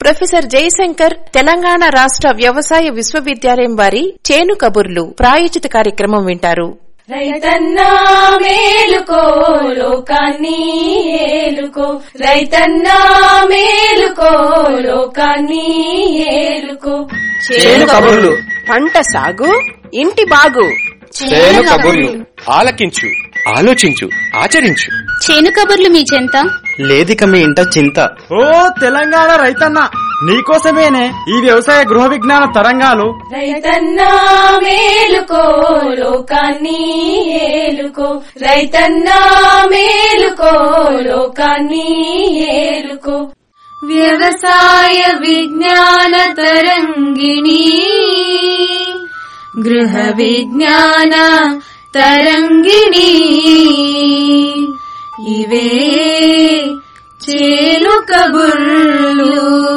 professor Jayashankar Telangana రాష్ట్ర వ్యవసాయ విశ్వవిద్యాలయం వారి చేను కబుర్లు ప్రాయోజిత కార్యక్రమం వింటారు రైతన్నా మేలుకో లోకాన్ని ఏలుకో రైతన్నా మేలుకో లోకాన్ని ఏలుకో చేను కబుర్లు పంట సాగు ఇంటి బాగు చేను కబుర్లు ఆలకించు ఆలోచించు ఆచరించు చేను కబుర్లు మీ చెంత లేదిక మీ ఇంట చింత ఓ తెలంగాణ రైతన్న నీకోసమేనే ఈ వ్యవసాయ గృహ విజ్ఞాన తరంగాలు రైతన్నా మేలుకో లోకాన్ని ఏలుకో రైతన్నా మేలుకో లోకాన్ని ఏలుకో వ్యవసాయ విజ్ఞాన తరంగిణి గృహ విజ్ఞాన తరంగిణి ఇవే చేలు కబుర్లు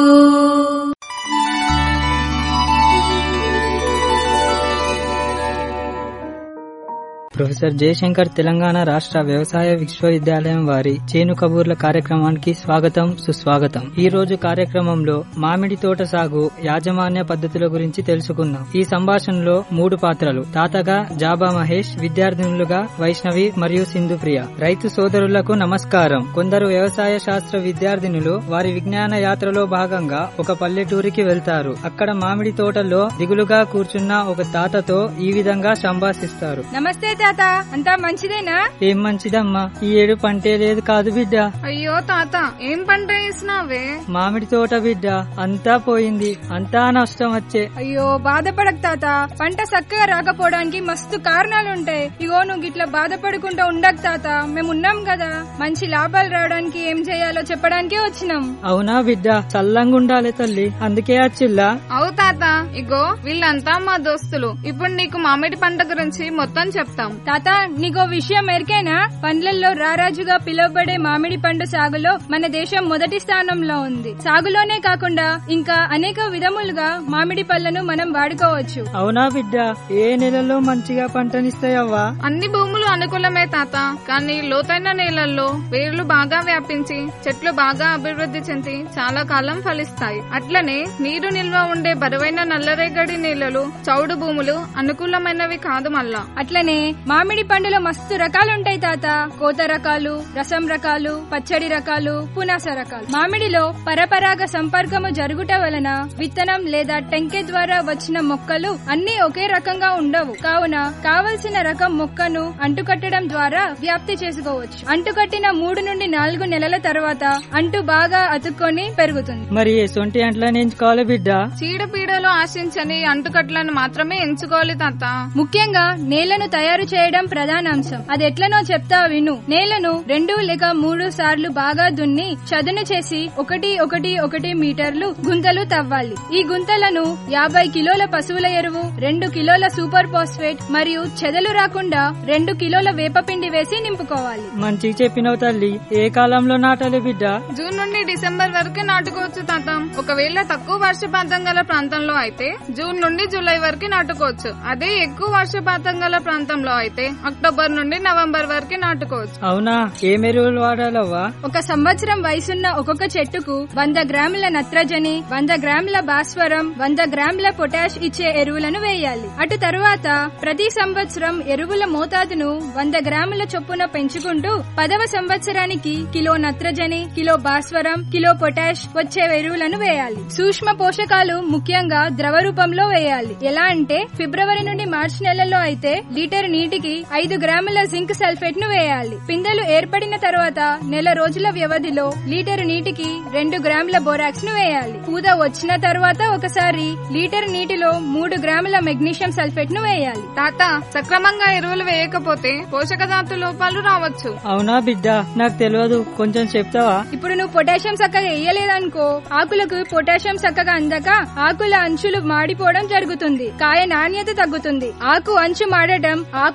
ప్రొఫెసర్ జయశంకర్ తెలంగాణ రాష్ట్ర వ్యవసాయ విశ్వవిద్యాలయం వారి చేను కబూర్ల కార్యక్రమానికి స్వాగతం సుస్వాగతం ఈ రోజు కార్యక్రమంలో మామిడి తోట సాగు యాజమాన్య పద్ధతుల గురించి తెలుసుకుందాం ఈ సంభాషణలో మూడు పాత్రలు తాతగా జాబా మహేష్ విద్యార్థినులుగా వైష్ణవి మరియు సింధుప్రియ రైతు సోదరులకు నమస్కారం కొందరు వ్యవసాయ శాస్త్ర విద్యార్థినులు వారి విజ్ఞాన యాత్రలో భాగంగా ఒక పల్లెటూరికి వెళ్తారు అక్కడ మామిడి తోటలో దిగులుగా కూర్చున్న ఒక తాతతో ఈ విధంగా సంభాషిస్తారు నమస్తే తాత అంతా మంచిదేనా ఏం మంచిదమ్మా ఈ ఏడు పంటే లేదు కాదు బిడ్డ అయ్యో తాత ఏం పంట వేసినావే మామిడి తోట బిడ్డ అంతా పోయింది అంతా నష్టం వచ్చే అయ్యో బాధపడక తాత పంట చక్కగా రాకపోవడానికి మస్తు కారణాలుంటాయి ఇగో నువ్వు గిట్లా బాధపడకుండా ఉండక తాత మేమున్నాం కదా మంచి లాభాలు రావడానికి ఏం చేయాలో చెప్పడానికే వచ్చినాం అవునా బిడ్డ చల్లంగా ఉండాలి తల్లి అందుకే వచ్చిల్లా అవు తాత ఇగో వీళ్ళంతా మా దోస్తులు ఇప్పుడు నీకు మామిడి పంట గురించి మొత్తం చెప్తాం తాత నీకో విషయం ఎరికేనా పండ్లల్లో రారాజుగా పిలువబడే మామిడి పండు సాగులో మన దేశం మొదటి స్థానంలో ఉంది సాగులోనే కాకుండా ఇంకా అనేక విధములుగా మామిడి పళ్ళను మనం వాడుకోవచ్చు అవునా బిడ్డ ఏ నెలలో మంచిగా పంటనిస్తాయవ్వా అన్ని భూములు అనుకూలమే తాత కానీ లోతైన నేలల్లో వేర్లు బాగా వ్యాపించి చెట్లు బాగా అభివృద్ధి చెంది చాలా కాలం ఫలిస్తాయి అట్లనే నీరు నిల్వ ఉండే బరువైన నల్లరేగడి నేలలు చౌడు భూములు అనుకూలమైనవి కాదు మళ్ళా అట్లనే మామిడి పండులో మస్తు రకాలుంటాయి తాత కోత రకాలు రసం రకాలు పచ్చడి రకాలు పునాస రకాలు మామిడిలో పరపరాగ సంపర్కము జరుగుట వలన విత్తనం లేదా టెంకె ద్వారా వచ్చిన మొక్కలు అన్ని ఒకే రకంగా ఉండవు కావున కావలసిన రకం మొక్కను అంటుకట్టడం ద్వారా వ్యాప్తి చేసుకోవచ్చు అంటుకట్టిన మూడు నుండి నాలుగు నెలల తర్వాత అంటు బాగా అతుక్కొని పెరుగుతుంది మరి సొంటి అంట్లని ఎంచుకోవాలి బిడ్డ చీడపీడలు ఆశించని అంటుకట్లను మాత్రమే ఎంచుకోవాలి తాత ముఖ్యంగా నేలను తయారు చేయడం ప్రధాన అంశం అది ఎట్లనో చెప్తా విను నేలను రెండు లేక మూడు సార్లు బాగా దున్ని చదును చేసి ఒకటి ఒకటి ఒకటి మీటర్లు గుంతలు తవ్వాలి ఈ గుంతలను యాభై కిలోల పశువుల ఎరువు రెండు కిలోల సూపర్ ఫాస్ఫేట్ మరియు చెదలు రాకుండా రెండు కిలోల వేపపిండి వేసి నింపుకోవాలి మంచిగా చెప్పినవు తల్లి ఏ కాలంలో నాటాలి బిడ్డ జూన్ నుండి డిసెంబర్ వరకు నాటుకోవచ్చు తాత ఒకవేళ తక్కువ వర్షపాతం గల ప్రాంతంలో అయితే జూన్ నుండి జూలై వరకు నాటుకోవచ్చు అదే ఎక్కువ వర్షపాతం గల ప్రాంతంలో అయితే అక్టోబర్ నుండి నవంబర్ వరకు నాటుకోవచ్చు అవునా ఏం ఎరువులు వాడాలవ్వా ఒక సంవత్సరం వయసున్న ఒక్కొక్క చెట్టుకు వంద గ్రాముల నత్రజని వంద గ్రాముల భాస్వరం వంద గ్రాముల పొటాష్ ఇచ్చే ఎరువులను వేయాలి అటు తరువాత ప్రతి సంవత్సరం ఎరువుల మోతాదును వంద గ్రాముల చొప్పున పెంచుకుంటూ పదవ సంవత్సరానికి కిలో నత్రజని కిలో భాస్వరం కిలో పొటాష్ వచ్చే ఎరువులను వేయాలి సూక్ష్మ పోషకాలు ముఖ్యంగా ద్రవ రూపంలో వేయాలి ఎలా అంటే ఫిబ్రవరి నుండి మార్చి నెలలో అయితే లీటర్ నీటికి ఐదు గ్రాముల జింక్ సల్ఫేట్ ను వేయాలి పిందెలు ఏర్పడిన తర్వాత నెల రోజుల వ్యవధిలో లీటర్ నీటికి రెండు గ్రాముల బోరాక్స్ ను వేయాలి పూత వచ్చిన తర్వాత ఒకసారి లీటర్ నీటిలో మూడు గ్రాముల మెగ్నీషియం సల్ఫేట్ ను వేయాలి తాత సక్రమంగా ఎరువులు వేయకపోతే పోషక ధాతు లోపాలు రావచ్చు అవునా బిడ్డ నాకు తెలియదు కొంచెం చెప్తావా ఇప్పుడు నువ్వు పొటాషియం చక్కగా వేయలేదనుకో ఆకులకు పొటాషియం చక్కగా అందక ఆకుల అంచులు మాడిపోవడం జరుగుతుంది కాయ నాణ్యత తగ్గుతుంది ఆకు అంచు మాడటం ఆకు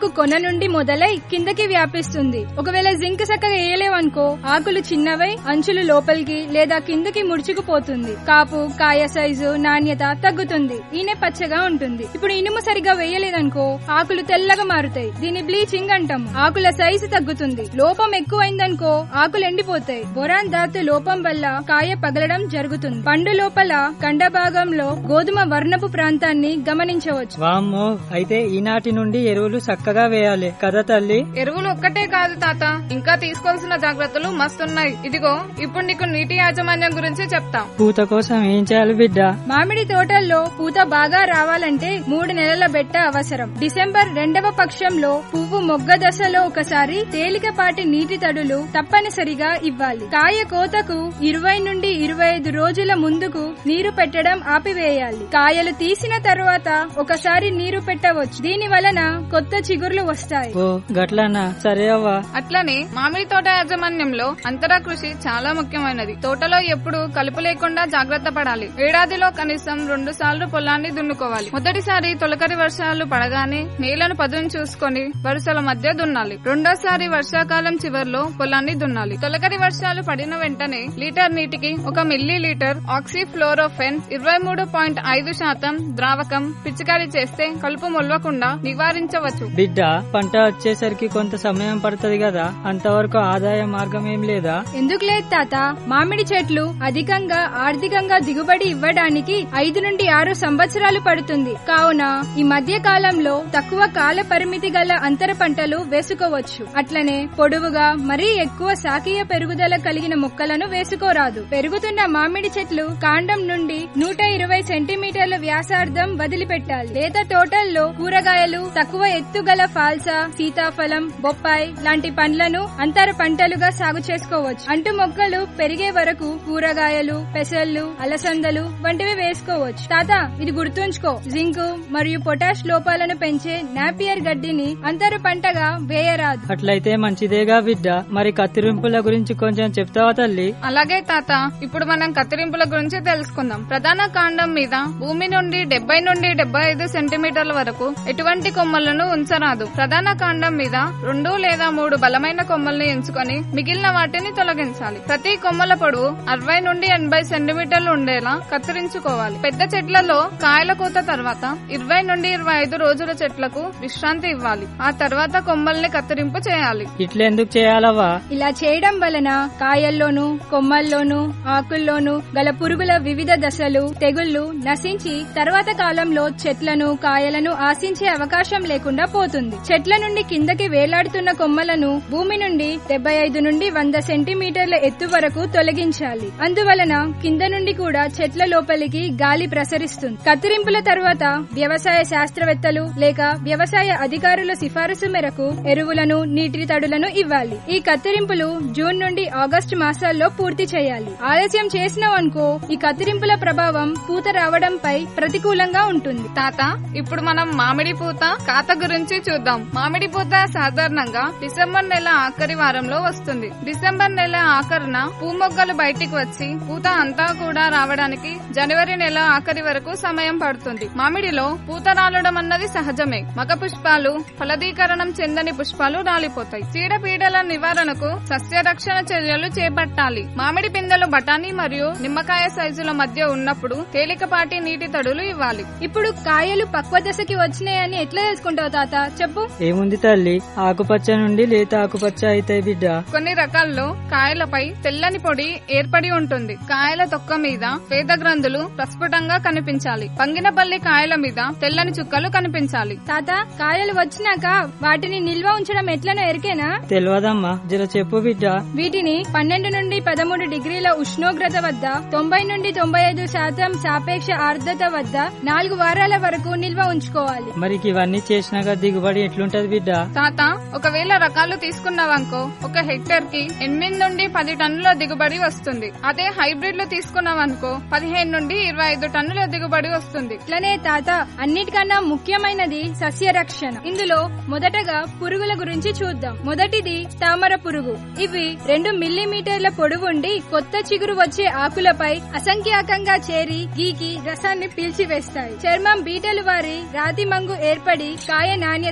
ఆకు కొన నుండి మొదలై కిందకి వ్యాపిస్తుంది ఒకవేళ జింక్ చక్కగా వేయలేవనుకో ఆకులు చిన్నవై అంచులు లోపలికి లేదా కిందకి ముడుచుకుపోతుంది కాపు కాయ సైజు నాణ్యత తగ్గుతుంది ఈనె పచ్చగా ఉంటుంది ఇప్పుడు ఇనుము సరిగా వేయలేదనుకో ఆకులు తెల్లగా మారుతాయి దీని బ్లీచింగ్ అంటాం ఆకుల సైజు తగ్గుతుంది లోపం ఎక్కువైందనుకో ఆకులు ఎండిపోతాయి బొరాన్ ధాతు లోపం వల్ల కాయ పగలడం జరుగుతుంది పండు లోపల కండ భాగంలో గోధుమ వర్ణపు ప్రాంతాన్ని గమనించవచ్చు వామ్మో అయితే ఈనాటి నుండి ఎరువులు చక్కగా వేయాలి కదా తల్లి ఎరువులు ఒక్కటే కాదు తాత ఇంకా తీసుకోవాల్సిన జాగ్రత్తలు మస్తున్నాయి ఇదిగో ఇప్పుడు నీకు నీటి యాజమాన్యం గురించి చెప్తా పూత కోసం ఏం చేయాలి బిడ్డ మామిడి తోటల్లో పూత బాగా రావాలంటే మూడు నెలల బెట్ట అవసరం డిసెంబర్ రెండవ పక్షంలో పువ్వు మొగ్గ దశలో ఒకసారి తేలికపాటి నీటి తడులు తప్పనిసరిగా ఇవ్వాలి కాయ కోతకు ఇరవై నుండి ఇరవై ఐదు రోజుల ముందుకు నీరు పెట్టడం ఆపివేయాలి కాయలు తీసిన తర్వాత ఒకసారి నీరు పెట్టవచ్చు దీని వలన కొత్త చిగుర్లు వస్తాయి ఓ గట్లనా సరే అవ్వా అట్లనే మామిడి తోట యాజమాన్యంలో అంతరా కృషి చాలా ముఖ్యమైనది తోటలో ఎప్పుడు కలుపు లేకుండా జాగ్రత్త పడాలి ఏడాదిలో కనీసం రెండు సార్లు పొలాన్ని దున్నుకోవాలి మొదటిసారి తొలకరి వర్షాలు పడగానే నేలను పదును చూసుకొని వరుసల మధ్య దున్నాలి రెండోసారి వర్షాకాలం చివర్లో పొలాన్ని దున్నాలి తొలకరి వర్షాలు పడిన వెంటనే లీటర్ నీటికి ఒక మిల్లీ లీటర్ ఆక్సిఫ్లోరోఫెన్ ఇరవై మూడు పాయింట్ ఐదు శాతం ద్రావకం పిచికారీ చేస్తే కలుపు మొలవకుండా నివారించవచ్చు బిడ్డ పంట వచ్చేసరికి కొంత సమయం పడుతుంది కదా అంతవరకు ఆదాయ మార్గం ఏం లేదా ఎందుకు లేదు తాత మామిడి చెట్లు అధికంగా ఆర్థికంగా దిగుబడి ఇవ్వడానికి ఐదు నుండి ఆరు సంవత్సరాలు పడుతుంది కావున ఈ మధ్య కాలంలో తక్కువ కాల పరిమితి గల అంతర పంటలు వేసుకోవచ్చు అట్లనే పొడవుగా మరీ ఎక్కువ శాఖీయ పెరుగుదల కలిగిన మొక్కలను వేసుకోరాదు పెరుగుతున్న మామిడి చెట్లు కాండం నుండి నూట ఇరవై సెంటీమీటర్ల వ్యాసార్థం వదిలిపెట్టాలి లేత తోటల్లో కూరగాయలు తక్కువ ఎత్తుగల ఫాల్సా సీతాఫలం బొప్పాయి లాంటి పండ్లను అంతర పంటలుగా సాగు చేసుకోవచ్చు అంటు మొక్కలు పెరిగే వరకు కూరగాయలు పెసళ్ళు అలసందలు వంటివి వేసుకోవచ్చు తాత ఇది గుర్తుంచుకో జింక్ మరియు పొటాష్ లోపాలను పెంచే నాపియర్ గడ్డిని అంతర పంటగా వేయరాదు అట్లయితే మంచిదేగా బిడ్డ మరి కత్తిరింపుల గురించి కొంచెం చెప్తావా తల్లి అలాగే తాత ఇప్పుడు మనం కత్తిరింపుల గురించి తెలుసుకుందాం ప్రధాన కాండం మీద భూమి నుండి డెబ్బై నుండి డెబ్బై ఐదు సెంటీమీటర్ల వరకు ఎటువంటి కొమ్మలను ఉంచరాదు ప్రధాన కాండం మీద రెండు లేదా మూడు బలమైన కొమ్మల్ని ఎంచుకొని మిగిలిన వాటిని తొలగించాలి ప్రతి కొమ్మల పొడవు అరవై నుండి ఎనభై సెంటీమీటర్లు ఉండేలా కత్తిరించుకోవాలి పెద్ద చెట్లలో కాయల కోత తర్వాత ఇరవై నుండి ఇరవై ఐదు రోజుల చెట్లకు విశ్రాంతి ఇవ్వాలి ఆ తర్వాత కొమ్మల్ని కత్తిరింపు చేయాలి ఇట్లెందుకు చేయాలవ్వా ఇలా చేయడం వలన కాయల్లోనూ కొమ్మల్లోనూ ఆకుల్లోనూ గల పురుగుల వివిధ దశలు తెగుళ్లు నశించి తర్వాత కాలంలో చెట్లను కాయలను ఆశించే అవకాశం లేకుండా పోతుంది చెట్ల నుండి కిందకి వేలాడుతున్న కొమ్మలను భూమి నుండి డెబ్బై ఐదు నుండి వంద సెంటీమీటర్ల ఎత్తు వరకు తొలగించాలి అందువలన కింద నుండి కూడా చెట్ల లోపలికి గాలి ప్రసరిస్తుంది కత్తిరింపుల తర్వాత వ్యవసాయ శాస్త్రవేత్తలు లేక వ్యవసాయ అధికారుల సిఫారసు మేరకు ఎరువులను నీటి తడులను ఇవ్వాలి ఈ కత్తిరింపులు జూన్ నుండి ఆగస్టు మాసాల్లో పూర్తి చేయాలి ఆలస్యం చేసినావనుకో ఈ కత్తిరింపుల ప్రభావం పూత రావడంపై ప్రతికూలంగా ఉంటుంది తాత ఇప్పుడు మనం మామిడి పూత కాత గురించి చూద్దాం మామిడి పూత సాధారణంగా డిసెంబర్ నెల ఆఖరి వారంలో వస్తుంది డిసెంబర్ నెల ఆఖరున పూమొగ్గలు బయటికి వచ్చి పూత అంతా కూడా రావడానికి జనవరి నెల ఆఖరి వరకు సమయం పడుతుంది మామిడిలో పూత రాలడం అన్నది సహజమే మగ పుష్పాలు ఫలదీకరణం చెందని పుష్పాలు రాలిపోతాయి చీడపీడల నివారణకు సస్యరక్షణ చర్యలు చేపట్టాలి మామిడి పిందెలు బఠానీ మరియు నిమ్మకాయ సైజుల మధ్య ఉన్నప్పుడు తేలికపాటి నీటి తడులు ఇవ్వాలి ఇప్పుడు కాయలు పక్వ దశకి వచ్చినాయని ఎట్లా తెలుసుకుంటావు తాత చెప్పు ఏముంది తల్లి ఆకుపచ్చ నుండి లేత ఆకుపచ్చ అయితే బిడ్డ కొన్ని రకాల్లో కాయలపై తెల్లని పొడి ఏర్పడి ఉంటుంది కాయల తొక్క మీద పేద గ్రంథులు ప్రస్ఫుటంగా కనిపించాలి పంగినపల్లి కాయల మీద తెల్లని చుక్కలు కనిపించాలి తాత కాయలు వచ్చినాక వాటిని నిల్వ ఉంచడం ఎట్లనో ఎరికేనా తెలియదమ్మా జర చెప్పు బిడ్డ వీటిని పన్నెండు నుండి పదమూడు డిగ్రీల ఉష్ణోగ్రత వద్ద తొంభై నుండి తొంభై ఐదు శాతం సాపేక్ష ఆర్ద్రత వద్ద నాలుగు వారాల వరకు నిల్వ ఉంచుకోవాలి మరి ఇవన్నీ చేసినాక దిగుబడి ఎట్లుంటది బిడ్డ తాత ఒకవేళ రకాలు తీసుకున్నావనుకో ఒక హెక్టర్ కి ఎనిమిది నుండి పది టన్నుల దిగుబడి వస్తుంది అదే హైబ్రిడ్లు తీసుకున్నావనుకో పదిహేను నుండి ఇరవై ఐదు టన్నుల దిగుబడి వస్తుంది ఇట్లనే తాత అన్నిటికన్నా ముఖ్యమైనది సస్య రక్షణ ఇందులో మొదటగా పురుగుల గురించి చూద్దాం మొదటిది తామర పురుగు ఇవి రెండు మిల్లీమీటర్ల పొడవుండి కొత్త చిగురు వచ్చే ఆకులపై అసంఖ్యాకంగా చేరి గీకి రసాన్ని పీల్చివేస్తాయి చర్మం బీటలు వారి రాతి మంగు ఏర్పడి కాయ నాణ్యత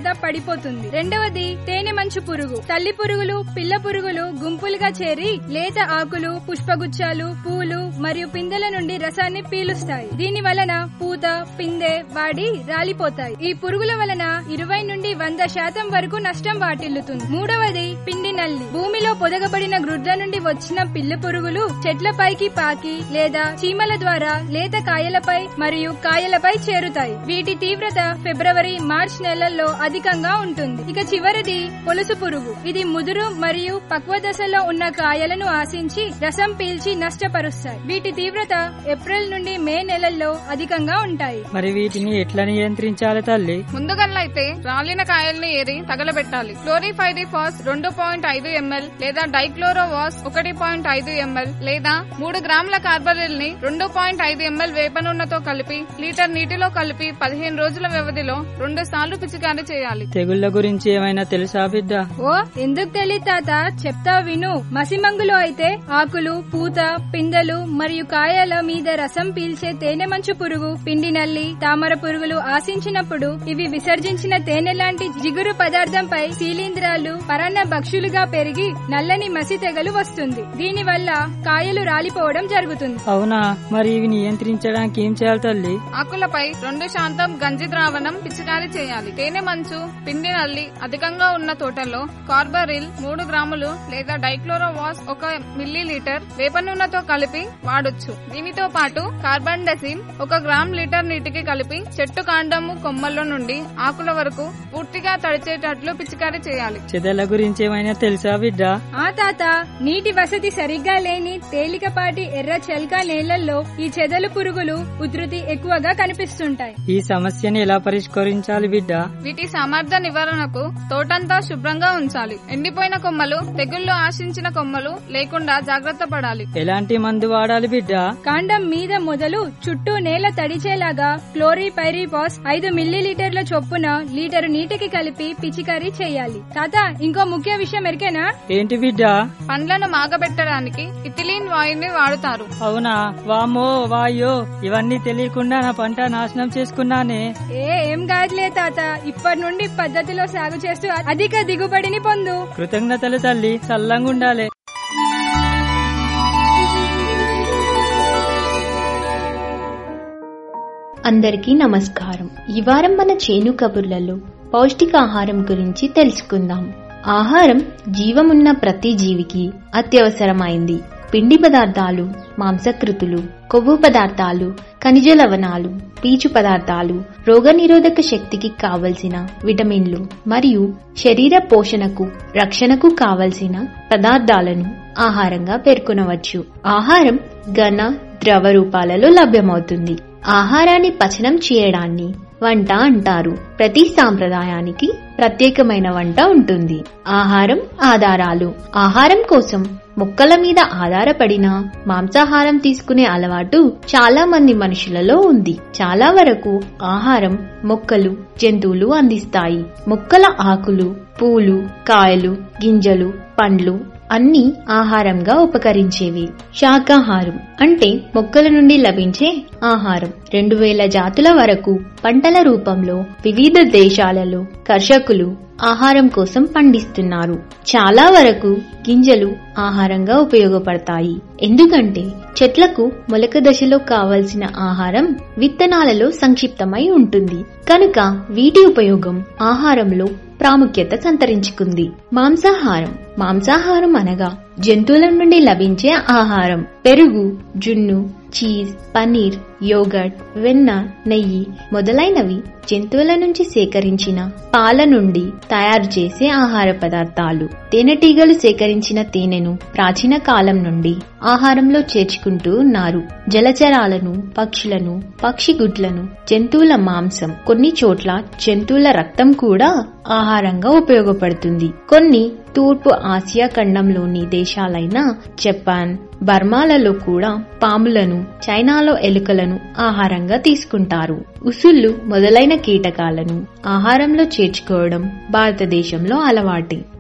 తర్వాత పడిపోతుంది రెండవది తేనె మంచు పురుగు తల్లి పురుగులు పిల్ల పురుగులు గుంపులుగా చేరి లేత ఆకులు పుష్పగుచ్చాలు పూలు మరియు పిందెల నుండి రసాన్ని పీలుస్తాయి దీని వలన పూత పిందె వాడి రాలిపోతాయి ఈ పురుగుల వలన ఇరవై నుండి వంద శాతం వరకు నష్టం వాటిల్లుతుంది మూడవది పిండి నల్లి భూమిలో పొదగబడిన గ్రుడ్ల నుండి వచ్చిన పిల్ల పురుగులు చెట్లపైకి పాకి లేదా చీమల ద్వారా లేత కాయలపై మరియు కాయలపై చేరుతాయి వీటి తీవ్రత ఫిబ్రవరి మార్చ్ నెలల్లో అధికంగా ఉంటుంది ఇక చివరిది పొలుసు పురుగు ఇది ముదురు మరియు పక్వ దశలో ఉన్న కాయలను ఆశించి రసం పీల్చి నష్టపరుస్తాయి వీటి తీవ్రత ఏప్రిల్ నుండి మే నెలల్లో అధికంగా ఉంటాయి మరి వీటిని ఎట్లా నియంత్రించాలి తల్లి ముందుగల్లైతే రాలిన కాయల్ని ఏరి తగలబెట్టాలి క్లోరిఫైరిఫాస్ రెండు పాయింట్ ఐదు ఎంఎల్ లేదా డైక్లోరోవాస్ ఒకటి పాయింట్ ఐదు ఎంఎల్ లేదా మూడు గ్రాముల కార్బరిల్ ని రెండు పాయింట్ ఐదు ఎంఎల్ వేప నూనెతో కలిపి లీటర్ నీటిలో కలిపి పదిహేను రోజుల వ్యవధిలో రెండు సార్లు పిచికారీ చేయాలి తెగుళ్ల గురించి ఏమైనా తెలుసా బిడ్డ ఓ ఎందుకు తెలియదు తాత చెప్తా విను మసిమంగులో అయితే ఆకులు పూత పిందెలు మరియు కాయల మీద రసం పీల్చే తేనె మంచు పురుగు పిండి నల్లి తామర పురుగులు ఆశించినప్పుడు ఇవి విసర్జించిన తేనె లాంటి జిగురు పదార్థంపై శీలీంధ్రాలు పరన్న భక్షులుగా పెరిగి నల్లని మసి తెగలు వస్తుంది దీని వల్ల కాయలు రాలిపోవడం జరుగుతుంది అవునా మరి ఇవి నియంత్రించడానికి ఏం చేయాలి తల్లి ఆకులపై రెండు శాతం గంజి ద్రావణం పిచికారీ చేయాలి తేనె మంచు పిండి నల్లి అధికంగా ఉన్న తోటల్లో కార్బరిల్ మూడు గ్రాములు లేదా డైక్లోరోవాస్ ఒక మిల్లీ లీటర్ వేప నూనెతో కలిపి వాడొచ్చు దీనితో పాటు కార్బన్ డెసిన్ ఒక గ్రామ్ లీటర్ నీటికి కలిపి చెట్టు కాండము కొమ్మల్లో నుండి ఆకుల వరకు పూర్తిగా తడిచేటట్లు పిచికారీ చేయాలి చెదల గురించి ఏమైనా తెలుసా బిడ్డ ఆ తాత నీటి వసతి సరిగ్గా లేని తేలికపాటి ఎర్ర చెల్కా నేలల్లో ఈ చెదలు పురుగులు ఉధృతి ఎక్కువగా కనిపిస్తుంటాయి ఈ సమస్యని ఎలా పరిష్కరించాలి బిడ్డ వీటి సామర్థ్య నివారణకు తోటంతా శుభ్రంగా ఉంచాలి ఎండిపోయిన కొమ్మలు తెగుళ్లు ఆశించిన కొమ్మలు లేకుండా జాగ్రత్త పడాలి ఎలాంటి మందు వాడాలి బిడ్డ కాండం మీద మొదలు చుట్టూ నేల తడిచేలాగా క్లోరిపైరిపాస్ ఐదు మిల్లీ లీటర్ల చొప్పున లీటరు నీటికి కలిపి పిచికారీ చేయాలి తాత ఇంకో ముఖ్య విషయం ఎరికేనా ఏంటి బిడ్డ పండ్లను మాగబెట్టడానికి ఇథిలీన్ వాయుని వాడుతారు అవునా వామో వాయో ఇవన్నీ తెలియకుండా నా పంట నాశనం చేసుకున్నానే ఏ ఏం కాదులే తాత ఇప్పటి నుండి పద్ధతిలో సాగు చేస్తూ అధిక దిగుబడిని పొందు కృతజ్ఞతలు తల్లి చల్లంగా ఉండాలి అందరికీ నమస్కారం ఈ వారం మన చేను కబుర్లలో పౌష్టికాహారం గురించి తెలుసుకుందాం ఆహారం జీవమున్న ప్రతి జీవికి అత్యవసరమైంది పిండి పదార్థాలు మాంసకృతులు కొవ్వు పదార్థాలు ఖనిజ లవణాలు పీచు పదార్థాలు రోగనిరోధక శక్తికి కావలసిన విటమిన్లు మరియు శరీర పోషణకు రక్షణకు కావలసిన పదార్థాలను ఆహారంగా పేర్కొనవచ్చు ఆహారం ఘన ద్రవ రూపాలలో లభ్యమవుతుంది ఆహారాన్ని పచనం చేయడాన్ని వంట అంటారు ప్రతి సాంప్రదాయానికి ప్రత్యేకమైన వంట ఉంటుంది ఆహారం ఆధారాలు ఆహారం కోసం మొక్కల మీద ఆధారపడిన మాంసాహారం తీసుకునే అలవాటు చాలా మంది మనుషులలో ఉంది చాలా వరకు ఆహారం మొక్కలు జంతువులు అందిస్తాయి మొక్కల ఆకులు పూలు కాయలు గింజలు పండ్లు అన్ని ఆహారంగా ఉపకరించేవి శాకాహారం అంటే మొక్కల నుండి లభించే ఆహారం రెండు వేల జాతుల వరకు పంటల రూపంలో వివిధ దేశాలలో కర్షకులు ఆహారం కోసం పండిస్తున్నారు చాలా వరకు గింజలు ఆహారంగా ఉపయోగపడతాయి ఎందుకంటే చెట్లకు మొలక దశలో కావలసిన ఆహారం విత్తనాలలో సంక్షిప్తమై ఉంటుంది కనుక వీటి ఉపయోగం ఆహారంలో ప్రాముఖ్యత సంతరించుకుంది మాంసాహారం మాంసాహారం అనగా జంతువుల నుండి లభించే ఆహారం పెరుగు జున్ను చీజ్ పనీర్ యోగర్ట్ వెన్న నెయ్యి మొదలైనవి జంతువుల నుంచి సేకరించిన పాల నుండి తయారు చేసే ఆహార పదార్థాలు తేనెటీగలు సేకరించిన తేనెను ప్రాచీన కాలం నుండి ఆహారంలో చేర్చుకుంటూ ఉన్నారు జలచరాలను పక్షులను పక్షి గుడ్లను జంతువుల మాంసం కొన్ని చోట్ల జంతువుల రక్తం కూడా ఆహారంగా ఉపయోగపడుతుంది కొన్ని తూర్పు ఆసియా ఖండంలోని దేశాలైన జపాన్ బర్మాలలో కూడా పాములను చైనాలో ఎలుకలను ఆహారంగా తీసుకుంటారు ఉసుళ్ళు మొదలైన కీటకాలను ఆహారంలో చేర్చుకోవడం భారతదేశంలో అలవాటి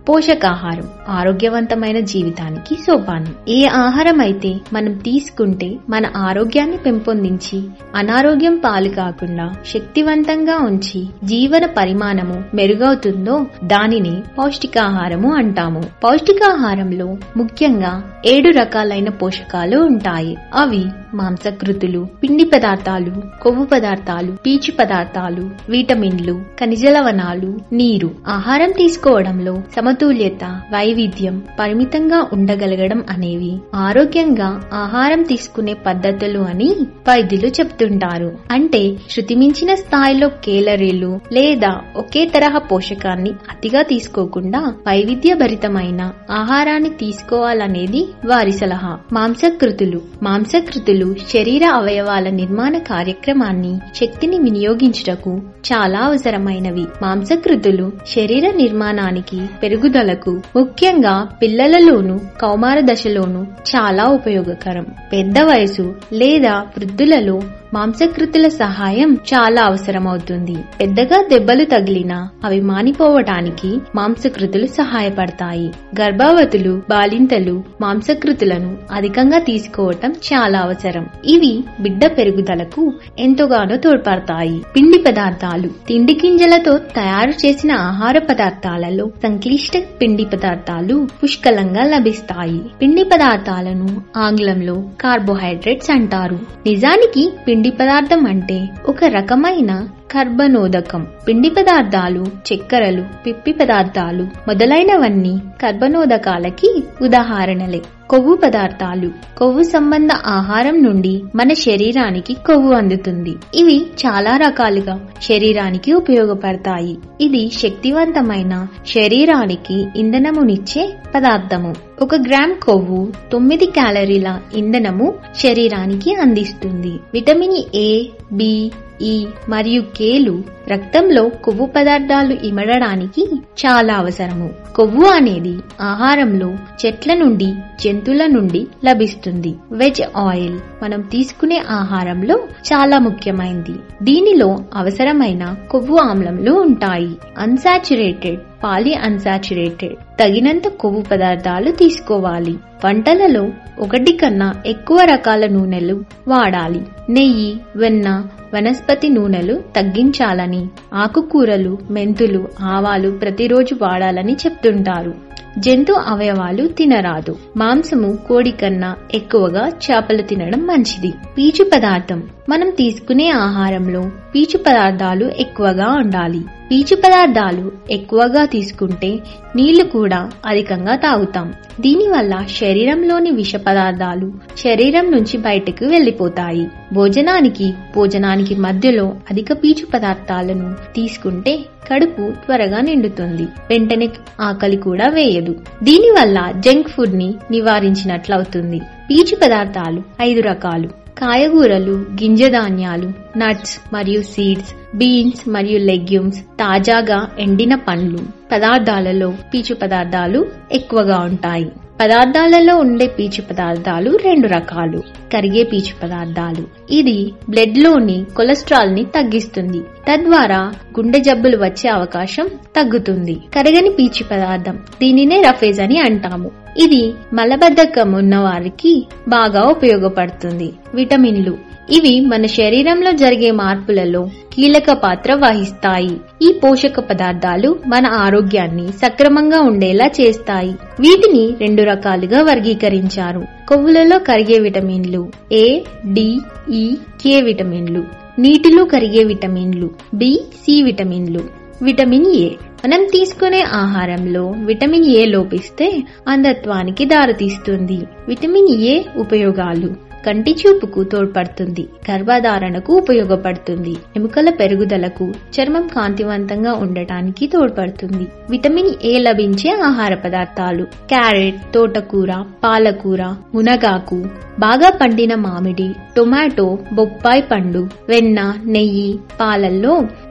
పోషకాహారం ఆరోగ్యవంతమైన జీవితానికి సోపానం ఏ ఆహారం అయితే మనం తీసుకుంటే మన ఆరోగ్యాన్ని పెంపొందించి అనారోగ్యం పాలు కాకుండా శక్తివంతంగా ఉంచి జీవన పరిమాణము మెరుగవుతుందో దానిని పౌష్టికాహారము అంటాము పౌష్టికాహారంలో ముఖ్యంగా ఏడు రకాలైన పోషకాలు ఉంటాయి అవి మాంసకృతులు పిండి పదార్థాలు కొవ్వు పదార్థాలు పీచు పదార్థాలు విటమిన్లు ఖనిజ లవణాలు నీరు ఆహారం తీసుకోవడంలో సమతుల్యత వైవిధ్యం పరిమితంగా ఉండగలగడం అనేవి ఆరోగ్యంగా ఆహారం తీసుకునే పద్ధతులు అని వైద్యులు చెప్తుంటారు అంటే శృతిమించిన స్థాయిలో కేలరీలు లేదా ఒకే తరహా పోషకాన్ని అతిగా తీసుకోకుండా వైవిధ్యభరితమైన ఆహారాన్ని తీసుకోవాలనేది వారి సలహా మాంసకృతులు మాంసకృతులు శరీర అవయవాల నిర్మాణ కార్యక్రమాన్ని శక్తిని వినియోగించుటకు చాలా అవసరమైనవి మాంసకృతులు శరీర నిర్మాణానికి పెరుగుదలకు ముఖ్యంగా పిల్లలలోను కౌమార దశలోను చాలా ఉపయోగకరం పెద్ద వయసు లేదా వృద్ధులలో మాంసకృతుల సహాయం చాలా అవసరమవుతుంది పెద్దగా దెబ్బలు తగిలినా అవి మానిపోవటానికి మాంసకృతులు సహాయపడతాయి గర్భవతులు బాలింతలు మాంసకృతులను అధికంగా తీసుకోవటం చాలా అవసరం ఇవి బిడ్డ పెరుగుదలకు ఎంతగానో తోడ్పడతాయి పిండి పదార్థాలు తిండి గింజలతో తయారు చేసిన ఆహార పదార్థాలలో సంక్లిష్ట పిండి పదార్థాలు పుష్కలంగా లభిస్తాయి పిండి పదార్థాలను ఆంగ్లంలో కార్బోహైడ్రేట్స్ అంటారు నిజానికి పిండి పదార్థం అంటే ఒక రకమైన కర్బనోదకం పిండి పదార్థాలు చక్కెరలు పిప్పి పదార్థాలు మొదలైనవన్నీ కర్బనోదకాలకి ఉదాహరణలే కొవ్వు పదార్థాలు కొవ్వు సంబంధ ఆహారం నుండి మన శరీరానికి కొవ్వు అందుతుంది ఇవి చాలా రకాలుగా శరీరానికి ఉపయోగపడతాయి ఇది శక్తివంతమైన శరీరానికి ఇంధనమునిచ్చే పదార్థము ఒక గ్రామ్ కొవ్వు తొమ్మిది క్యాలరీల ఇంధనము శరీరానికి అందిస్తుంది విటమిన్ ఏ బి ఈ మరియు కేలు రక్తంలో కొవ్వు పదార్థాలు ఇమడడానికి చాలా అవసరము కొవ్వు అనేది ఆహారంలో చెట్ల నుండి జంతువుల నుండి లభిస్తుంది వెజ్ ఆయిల్ మనం తీసుకునే ఆహారంలో చాలా ముఖ్యమైనది దీనిలో అవసరమైన కొవ్వు ఆమ్లంలు ఉంటాయి అన్సాచురేటెడ్ పాలి అన్సాచురేటెడ్ తగినంత కొవ్వు పదార్థాలు తీసుకోవాలి వంటలలో ఒకటి కన్నా ఎక్కువ రకాల నూనెలు వాడాలి నెయ్యి వెన్న వనస్పతి నూనెలు తగ్గించాలని ఆకుకూరలు మెంతులు ఆవాలు ప్రతిరోజు వాడాలని చెప్తుంటారు జంతు అవయవాలు తినరాదు మాంసము కోడి కన్నా ఎక్కువగా చేపలు తినడం మంచిది పీచు పదార్థం మనం తీసుకునే ఆహారంలో పీచు పదార్థాలు ఎక్కువగా ఉండాలి పీచు పదార్థాలు ఎక్కువగా తీసుకుంటే నీళ్లు కూడా అధికంగా తాగుతాం దీనివల్ల శరీరంలోని విష పదార్థాలు శరీరం నుంచి బయటకు వెళ్లిపోతాయి భోజనానికి భోజనానికి మధ్యలో అధిక పీచు పదార్థాలను తీసుకుంటే కడుపు త్వరగా నిండుతుంది వెంటనే ఆకలి కూడా వేయదు దీనివల్ల జంక్ ఫుడ్ ని నివారించినట్లవుతుంది పీచు పదార్థాలు ఐదు రకాలు కాయగూరలు గింజ ధాన్యాలు నట్స్ మరియు సీడ్స్ బీన్స్ మరియు లెగ్యూమ్స్ తాజాగా ఎండిన పండ్లు పదార్థాలలో పీచు పదార్థాలు ఎక్కువగా ఉంటాయి పదార్థాలలో ఉండే పీచు పదార్థాలు రెండు రకాలు కరిగే పీచు పదార్థాలు ఇది బ్లడ్ లోని కొలెస్ట్రాల్ ని తగ్గిస్తుంది తద్వారా గుండె జబ్బులు వచ్చే అవకాశం తగ్గుతుంది కరగని పీచు పదార్థం దీనినే రఫేజ్ అని అంటాము ఇది మలబద్ధకం ఉన్న వారికి బాగా ఉపయోగపడుతుంది విటమిన్లు ఇవి మన శరీరంలో జరిగే మార్పులలో కీలక పాత్ర వహిస్తాయి ఈ పోషక పదార్థాలు మన ఆరోగ్యాన్ని సక్రమంగా ఉండేలా చేస్తాయి వీటిని రెండు రకాలుగా వర్గీకరించారు కొవ్వులలో కరిగే విటమిన్లు ఏ డి ఈ కే విటమిన్లు నీటిలో కరిగే విటమిన్లు బి సి విటమిన్లు విటమిన్ ఏ మనం తీసుకునే ఆహారంలో విటమిన్ ఏ లోపిస్తే అంధత్వానికి దారితీస్తుంది విటమిన్ ఏ ఉపయోగాలు కంటి చూపుకు తోడ్పడుతుంది గర్భధారణకు ఉపయోగపడుతుంది ఎముకల పెరుగుదలకు చర్మం కాంతివంతంగా ఉండటానికి తోడ్పడుతుంది విటమిన్ ఏ లభించే ఆహార పదార్థాలు క్యారెట్ తోటకూర పాలకూర మునగాకు బాగా పండిన మామిడి టొమాటో బొప్పాయి పండు వెన్న నెయ్యి పాలల్లో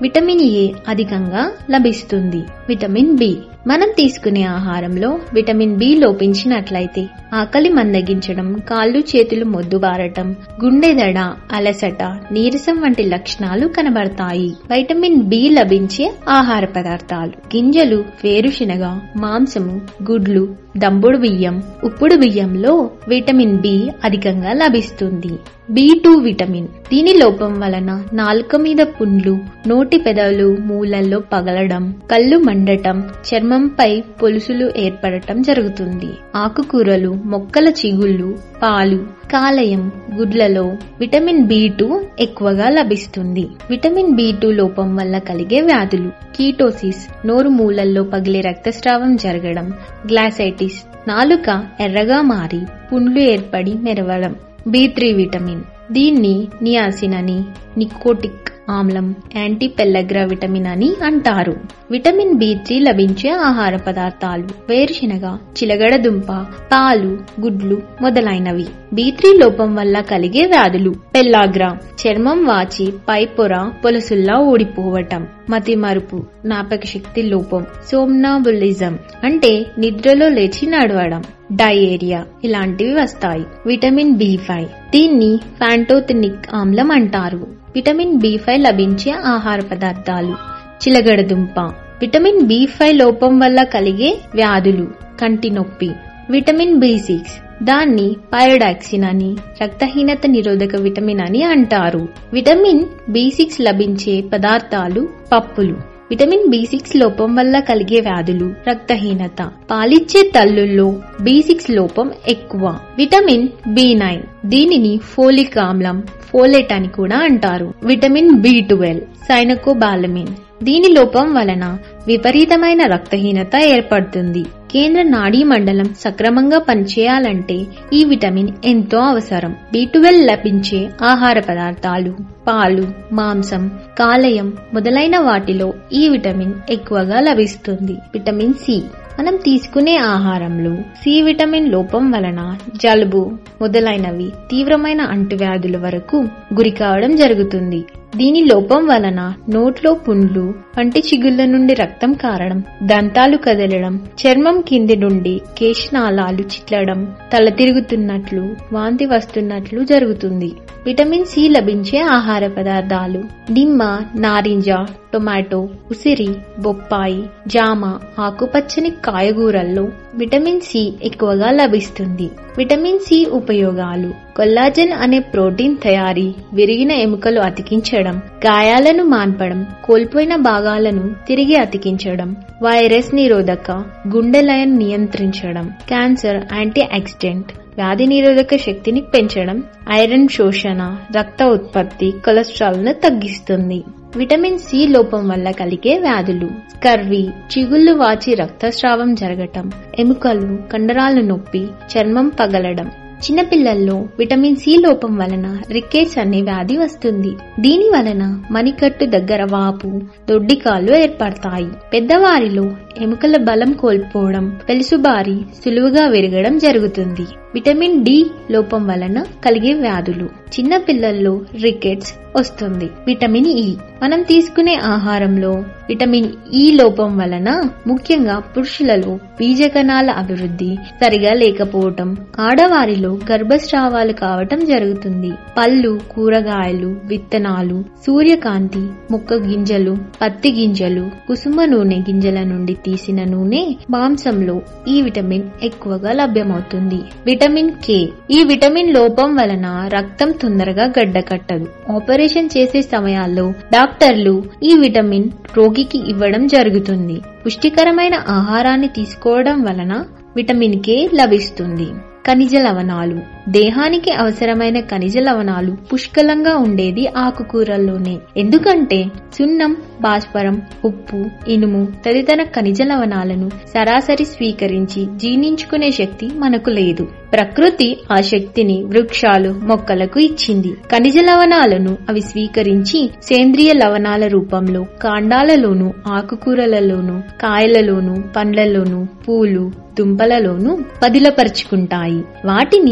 విటమిన్ ఏ అధికంగా లభిస్తుంది విటమిన్ బి మనం తీసుకునే ఆహారంలో విటమిన్ బి లోపించినట్లయితే ఆకలి మందగించడం కాళ్ళు చేతులు మొద్దుబారటం గుండె దడ అలసట నీరసం వంటి లక్షణాలు కనబడతాయి వైటమిన్ బి లభించే ఆహార పదార్థాలు గింజలు వేరుశనగ మాంసము గుడ్లు దంపుడు బియ్యం ఉప్పుడు బియ్యంలో విటమిన్ బి అధికంగా లభిస్తుంది బి టూ విటమిన్ దీని లోపం వలన నాలుక మీద పుండ్లు నోటి పెదవులు మూలల్లో పగలడం కళ్ళు మండటం చర్మంపై పొలుసులు ఏర్పడటం జరుగుతుంది ఆకుకూరలు మొక్కల చిగుళ్ళు పాలు కాలేయం గుడ్లలో విటమిన్ బి టూ ఎక్కువగా లభిస్తుంది విటమిన్ బి టూ లోపం వల్ల కలిగే వ్యాధులు కీటోసిస్ నోరు మూలల్లో పగిలే రక్తస్రావం జరగడం గ్లాసైటిస్ నాలుక ఎర్రగా మారి పుండ్లు ఏర్పడి మెరవడం బి త్రీ విటమిన్ దీన్ని నియాసిన్ అని నికోటిక్ ఆమ్లం యాంటీ పెల్లగ్రా విటమిన్ అని అంటారు విటమిన్ బి త్రీ లభించే ఆహార పదార్థాలు వేరుశనగ చిలగడ దుంప పాలు గుడ్లు మొదలైనవి బి త్రీ లోపం వల్ల కలిగే వ్యాధులు పెల్లాగ్రా చర్మం వాచి పై పొర పొలుసుల్లా ఊడిపోవటం మతి మరుపు జ్ఞాపక శక్తి లోపం సోమ్నాబులిజం అంటే నిద్రలో లేచి నడవడం డయేరియా ఇలాంటివి వస్తాయి విటమిన్ బి ఫైవ్ దీన్ని ఫ్యాంటోథినిక్ ఆమ్లం అంటారు విటమిన్ బి ఫైవ్ లభించే ఆహార పదార్థాలు చిలగడదుంప విటమిన్ బి ఫైవ్ లోపం వల్ల కలిగే వ్యాధులు కంటి నొప్పి విటమిన్ బి సిక్స్ దాన్ని పైరోడాక్సిన్ అని రక్తహీనత నిరోధక విటమిన్ అని అంటారు విటమిన్ బి సిక్స్ లభించే పదార్థాలు పప్పులు విటమిన్ బి సిక్స్ లోపం వల్ల కలిగే వ్యాధులు రక్తహీనత పాలిచ్చే తల్లుల్లో బి సిక్స్ లోపం ఎక్కువ విటమిన్ బి నైన్ దీనిని ఫోలిక్ ఆమ్లం ఫోలెట్ అని కూడా అంటారు విటమిన్ బి ట్వెల్వ్ సైనకోబాలమిన్ దీని లోపం వలన విపరీతమైన రక్తహీనత ఏర్పడుతుంది కేంద్ర నాడీ మండలం సక్రమంగా పనిచేయాలంటే ఈ విటమిన్ ఎంతో అవసరం బి లభించే ఆహార పదార్థాలు పాలు మాంసం కాలేయం మొదలైన వాటిలో ఈ విటమిన్ ఎక్కువగా లభిస్తుంది విటమిన్ సి మనం తీసుకునే ఆహారంలో సి విటమిన్ లోపం వలన జలుబు మొదలైనవి తీవ్రమైన అంటువ్యాధుల వరకు గురి కావడం జరుగుతుంది దీని లోపం వలన నోట్లో పుండ్లు పంటి చిగుళ్ల నుండి రక్తం కారడం దంతాలు కదలడం చర్మం కింది నుండి కేశనాళాలు చిట్లడం తల తిరుగుతున్నట్లు వాంతి వస్తున్నట్లు జరుగుతుంది విటమిన్ సి లభించే ఆహార పదార్థాలు నిమ్మ నారింజ టొమాటో ఉసిరి బొప్పాయి జామ ఆకుపచ్చని కాయగూరల్లో విటమిన్ సి ఎక్కువగా లభిస్తుంది విటమిన్ సి ఉపయోగాలు కొల్లాజెన్ అనే ప్రోటీన్ తయారీ విరిగిన ఎముకలు అతికించడం గాయాలను మాన్పడం కోల్పోయిన భాగాలను తిరిగి అతికించడం వైరస్ నిరోధక గుండె లయం నియంత్రించడం క్యాన్సర్ యాంటీ ఆక్సిడెంట్ వ్యాధి నిరోధక శక్తిని పెంచడం ఐరన్ శోషణ రక్త ఉత్పత్తి కొలెస్ట్రాల్ ను తగ్గిస్తుంది విటమిన్ సి లోపం వల్ల కలిగే వ్యాధులు స్కర్వి చిగుళ్ళు వాచి రక్తస్రావం జరగటం ఎముకలు కండరాలు నొప్పి చర్మం పగలడం చిన్నపిల్లల్లో విటమిన్ సి లోపం వలన రికేట్స్ అనే వ్యాధి వస్తుంది దీని వలన మణికట్టు దగ్గర వాపు దొడ్డికాలు ఏర్పడతాయి పెద్దవారిలో ఎముకల బలం కోల్పోవడం పెలుసుబారి సులువుగా విరగడం జరుగుతుంది విటమిన్ డి లోపం వలన కలిగే వ్యాధులు చిన్న పిల్లల్లో రికెట్స్ వస్తుంది విటమిన్ ఇ మనం తీసుకునే ఆహారంలో విటమిన్ ఇ లోపం వలన ముఖ్యంగా పురుషులలో బీజకణాల అభివృద్ధి సరిగా లేకపోవటం ఆడవారిలో గర్భస్రావాలు కావటం జరుగుతుంది పళ్ళు కూరగాయలు విత్తనాలు సూర్యకాంతి మొక్క గింజలు పత్తి గింజలు కుసుమ నూనె గింజల నుండి తీసిన నూనె మాంసంలో ఈ విటమిన్ ఎక్కువగా లభ్యమవుతుంది విటమిన్ కే ఈ విటమిన్ లోపం వలన రక్తం తొందరగా గడ్డకట్టదు ఆపరేషన్ చేసే సమయాల్లో డాక్టర్లు ఈ విటమిన్ రోగికి ఇవ్వడం జరుగుతుంది పుష్టికరమైన ఆహారాన్ని తీసుకోవడం వలన విటమిన్ కే లభిస్తుంది ఖనిజ లవణాలు దేహానికి అవసరమైన ఖనిజ లవణాలు పుష్కలంగా ఉండేది ఆకుకూరల్లోనే ఎందుకంటే సున్నం భాస్వరం ఉప్పు ఇనుము తదితర ఖనిజ లవణాలను సరాసరి స్వీకరించి జీర్ణించుకునే శక్తి మనకు లేదు ప్రకృతి ఆ శక్తిని వృక్షాలు మొక్కలకు ఇచ్చింది ఖనిజ లవణాలను అవి స్వీకరించి సేంద్రియ లవణాల రూపంలో కాండాలలోను ఆకుకూరలలోను కాయలలోను పండ్లలోను పూలు దుంపలలోను పదిలపరుచుకుంటాయి వాటిని మన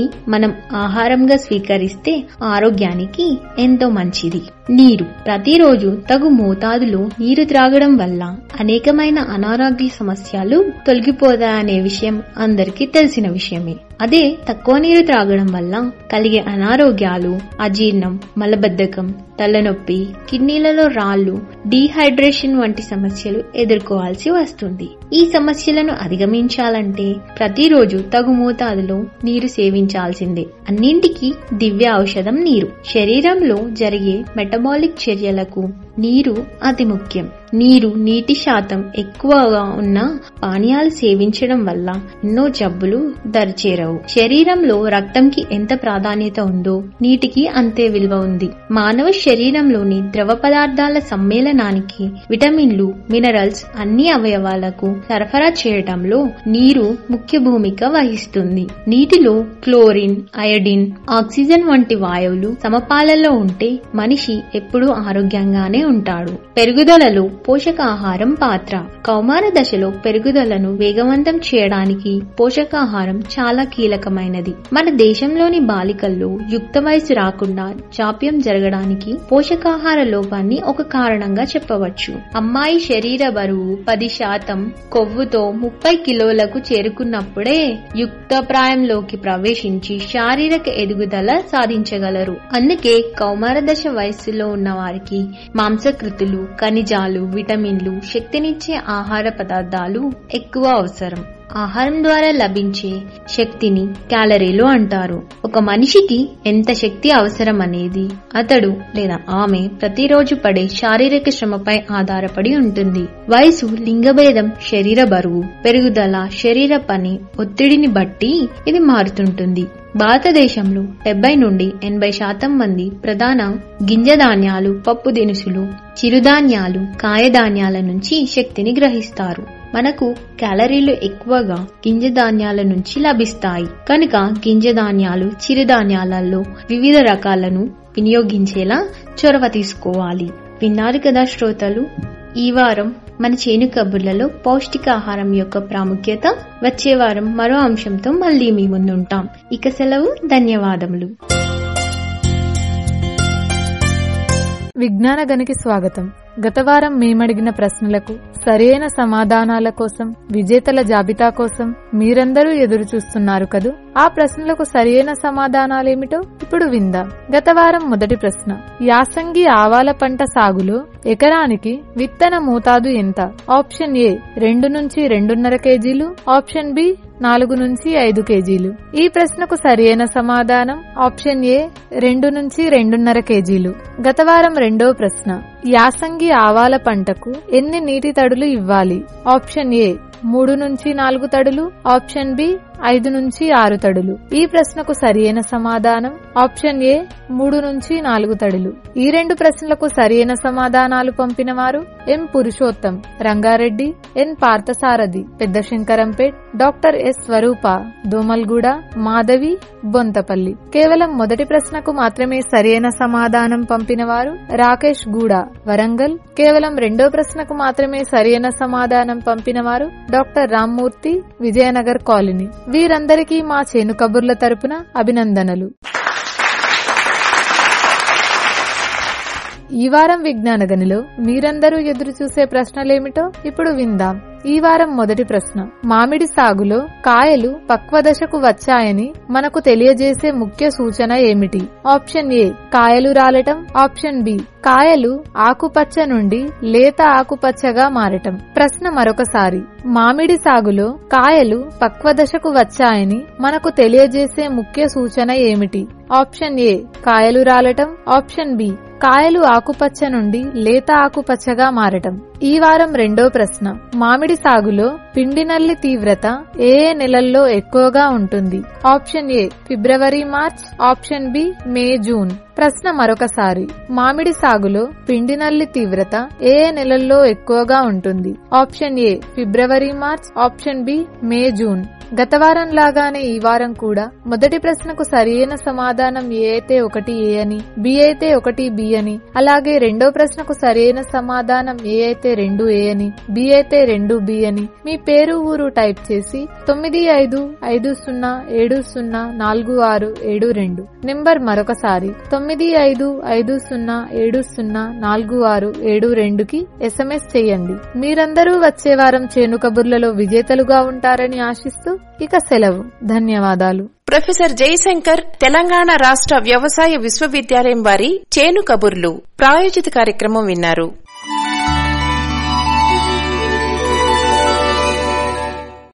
మనం ఆహారంగా స్వీకరిస్తే ఆరోగ్యానికి ఎంతో మంచిది నీరు ప్రతిరోజు తగు మోతాదులో నీరు త్రాగడం వల్ల అనేకమైన అనారోగ్య సమస్యలు తొలగిపోతాయనే విషయం అందరికీ తెలిసిన విషయమే అదే తక్కువ నీరు త్రాగడం వల్ల కలిగే అనారోగ్యాలు అజీర్ణం మలబద్ధకం తలనొప్పి కిడ్నీలలో రాళ్లు డీహైడ్రేషన్ వంటి సమస్యలు ఎదుర్కోవాల్సి వస్తుంది ఈ సమస్యలను అధిగమించాలంటే ప్రతిరోజు తగు మోతాదులో నీరు సేవించాల్సిందే అన్నింటికీ దివ్య ఔషధం నీరు శరీరంలో జరిగే మెటబాలిక్ చర్యలకు నీరు అతి ముఖ్యం నీరు నీటి శాతం ఎక్కువగా ఉన్న పానీయాలు సేవించడం వల్ల ఎన్నో జబ్బులు దరిచేరవు శరీరంలో రక్తంకి ఎంత ప్రాధాన్యత ఉందో నీటికి అంతే విలువ ఉంది మానవ శరీరంలోని ద్రవ పదార్థాల సమ్మేళనానికి విటమిన్లు మినరల్స్ అన్ని అవయవాలకు సరఫరా చేయడంలో నీరు ముఖ్య భూమిక వహిస్తుంది నీటిలో క్లోరిన్ అయోడిన్ ఆక్సిజన్ వంటి వాయువులు సమపాలలో ఉంటే మనిషి ఎప్పుడూ ఆరోగ్యంగానే ఉంటాడు పెరుగుదలలో పోషకాహారం పాత్ర కౌమార దశలో పెరుగుదలను వేగవంతం చేయడానికి పోషకాహారం చాలా కీలకమైనది మన దేశంలోని బాలికల్లో యుక్త వయసు రాకుండా జాప్యం జరగడానికి పోషకాహార లోపాన్ని ఒక కారణంగా చెప్పవచ్చు అమ్మాయి శరీర బరువు పది శాతం కొవ్వుతో ముప్పై కిలోలకు చేరుకున్నప్పుడే యుక్త ప్రాయంలోకి ప్రవేశించి శారీరక ఎదుగుదల సాధించగలరు అందుకే కౌమార దశ వయస్సులో ఉన్న వారికి మాంసకృతులు ఖనిజాలు విటమిన్లు శక్తినిచ్చే ఆహార పదార్థాలు ఎక్కువ అవసరం ఆహారం ద్వారా లభించే శక్తిని క్యాలరీలు అంటారు ఒక మనిషికి ఎంత శక్తి అవసరం అనేది అతడు లేదా ఆమె ప్రతిరోజు పడే శారీరక శ్రమపై ఆధారపడి ఉంటుంది వయసు లింగభేదం శరీర బరువు పెరుగుదల శరీర పని ఒత్తిడిని బట్టి ఇది మారుతుంటుంది భారతదేశంలో డెబ్బై నుండి ఎనభై శాతం మంది ప్రధాన గింజ ధాన్యాలు పప్పు దినుసులు చిరుధాన్యాలు కాయధాన్యాల నుంచి శక్తిని గ్రహిస్తారు మనకు క్యాలరీలు ఎక్కువగా గింజ ధాన్యాల నుంచి లభిస్తాయి కనుక గింజ ధాన్యాలు చిరుధాన్యాలలో వివిధ రకాలను వినియోగించేలా చొరవ తీసుకోవాలి విన్నారు కదా శ్రోతలు ఈ వారం మన చేను కబుర్లలో పౌష్టికాహారం యొక్క ప్రాముఖ్యత వచ్చే వారం మరో అంశంతో మళ్ళీ మీ ముందుంటాం ఇక సెలవు ధన్యవాదములు విజ్ఞాన గనికి స్వాగతం గత వారం మేమడిగిన ప్రశ్నలకు సరైన సమాధానాల కోసం విజేతల జాబితా కోసం మీరందరూ ఎదురు చూస్తున్నారు కదూ ఆ ప్రశ్నలకు సరైన సమాధానాలేమిటో ఇప్పుడు విందాం గత వారం మొదటి ప్రశ్న యాసంగి ఆవాల పంట సాగులో ఎకరానికి విత్తన మోతాదు ఎంత ఆప్షన్ ఏ రెండు నుంచి రెండున్నర కేజీలు ఆప్షన్ బి నాలుగు నుంచి ఐదు కేజీలు ఈ ప్రశ్నకు సరైన సమాధానం ఆప్షన్ ఏ రెండు నుంచి రెండున్నర కేజీలు గత వారం రెండో ప్రశ్న యాసంగి ఆవాల పంటకు ఎన్ని నీటి తడులు ఇవ్వాలి ఆప్షన్ ఏ మూడు నుంచి నాలుగు తడులు ఆప్షన్ బి ఐదు నుంచి ఆరు తడులు ఈ ప్రశ్నకు సరియైన సమాధానం ఆప్షన్ ఏ మూడు నుంచి నాలుగు తడులు ఈ రెండు ప్రశ్నలకు సరియైన సమాధానాలు పంపిన వారు ఎం Purushottam Rangareddy N Parthasarathi Pedda Shankarampet doctor S Swarupa Domalguda Madhavi Bonthapalli కేవలం మొదటి ప్రశ్నకు మాత్రమే సరియైన సమాధానం పంపిన వారు రాకేష్ గూడ వరంగల్ కేవలం రెండో ప్రశ్నకు మాత్రమే సరియైన సమాధానం పంపిన వారు డాక్టర్ రామ్మూర్తి విజయనగర్ కాలనీ వీరందరికీ మా చేను కబుర్ల తరపున అభినందనలు ఈ వారం విజ్ఞాన గనిలో మీరందరూ ఎదురు చూసే ప్రశ్నలేమిటో ఇప్పుడు విందాం ఈ వారం మొదటి ప్రశ్న మామిడి సాగులో కాయలు పక్వ దశకు వచ్చాయని మనకు తెలియజేసే ముఖ్య సూచన ఏమిటి ఆప్షన్ ఏ కాయలు రాలటం ఆప్షన్ బి కాయలు ఆకుపచ్చ నుండి లేత ఆకుపచ్చగా మారటం ప్రశ్న మరొకసారి మామిడి సాగులో కాయలు పక్వ దశకు వచ్చాయని మనకు తెలియజేసే ముఖ్య సూచన ఏమిటి ఆప్షన్ ఏ కాయలు రాలటం ఆప్షన్ బి కాయలు ఆకుపచ్చ నుండి లేత ఆకుపచ్చగా మారటం ఈ వారం రెండో ప్రశ్న మామిడి సాగులో పిండి నల్లి తీవ్రత ఏ ఏ నెలల్లో ఎక్కువగా ఉంటుంది ఆప్షన్ ఏ ఫిబ్రవరి March option B May June ప్రశ్న మరొకసారి మామిడి సాగులో పిండి నల్లి తీవ్రత ఏ ఏ నెలల్లో ఎక్కువగా ఉంటుంది ఆప్షన్ ఏ ఫిబ్రవరి March option B May June గత వారం లాగానే ఈ వారం కూడా మొదటి ప్రశ్నకు సరియైన సమాధానం ఏ అయితే ఒకటి ఏ అని బి అయితే ఒకటి బి అని అలాగే రెండో ప్రశ్నకు సరైన సమాధానం ఏ అయితే రెండు ఏ అని బి అయితే రెండు బి అని మీ పేరు ఊరు టైప్ చేసి తొమ్మిది ఐదు ఐదు సున్నా ఏడు సున్నా నాలుగు ఆరు ఏడు రెండు నెంబర్ మరొకసారి తొమ్మిది ఐదు ఐదు సున్నా ఏడు సున్నా నాలుగు ఆరు ఏడు రెండుకి ఎస్ఎంఎస్ చేయండి మీరందరూ వచ్చే వారం చేను కబుర్లలో విజేతలుగా ఉంటారని ఆశిస్తూ ఇక సెలవు ధన్యవాదాలు ప్రొఫెసర్ జయశంకర్ తెలంగాణ రాష్ట్ర వ్యవసాయ విశ్వవిద్యాలయం వారి చేను కబుర్లు ప్రాయోజిత కార్యక్రమం విన్నారు